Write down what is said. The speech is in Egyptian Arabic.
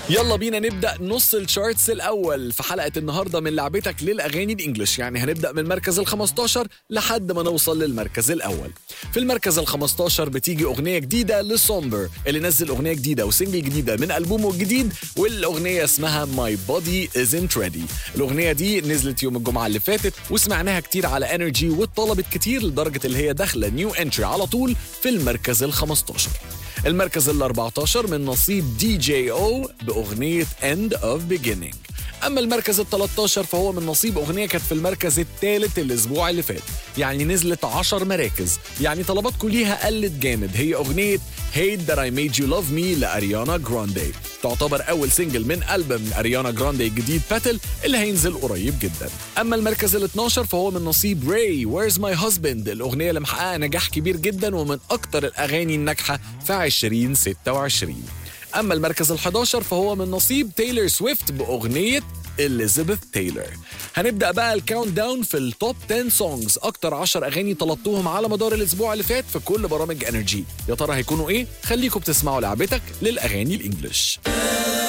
يلا بينا نبدا نص الشارتس الاول في حلقه النهارده من لعبتك للاغاني الانجليش يعني هنبدا من المركز ال15 لحد ما نوصل للمركز الاول في المركز ال15 بتيجي اغنيه جديده لسومبر اللي نزل اغنيه جديده وسنجل جديده من البومه الجديد والاغنيه اسمها ماي بودي ازنت ريدي الاغنيه دي نزلت يوم الجمعه اللي فاتت وسمعناها كتير على انرجي واتطلبت كتير لدرجه اللي هي داخله نيو انتري على طول في المركز ال15 المركز ال 14 من نصيب دي جي او باغنيه End of Beginning اما المركز ال 13 فهو من نصيب اغنيه كانت في المركز الثالث الاسبوع اللي فات يعني نزلت 10 مراكز يعني طلباتكم ليها قلت جامد هي اغنيه Hate That I Made You Love Me لاريانا جراندي تعتبر اول سنجل من البوم اريانا جراندي الجديد باتل اللي هينزل قريب جدا اما المركز ال 12 فهو من نصيب راي Where's My Husband الاغنيه اللي محققه نجاح كبير جدا ومن اكتر الاغاني الناجحه في 2026 اما المركز ال11 فهو من نصيب تايلور سويفت باغنيه اليزابيث تايلور هنبدا بقى الكاونت داون في التوب 10 سونجز اكتر 10 اغاني طلبتوهم على مدار الاسبوع اللي فات في كل برامج انرجي يا ترى هيكونوا ايه خليكم بتسمعوا لعبتك للاغاني الانجليش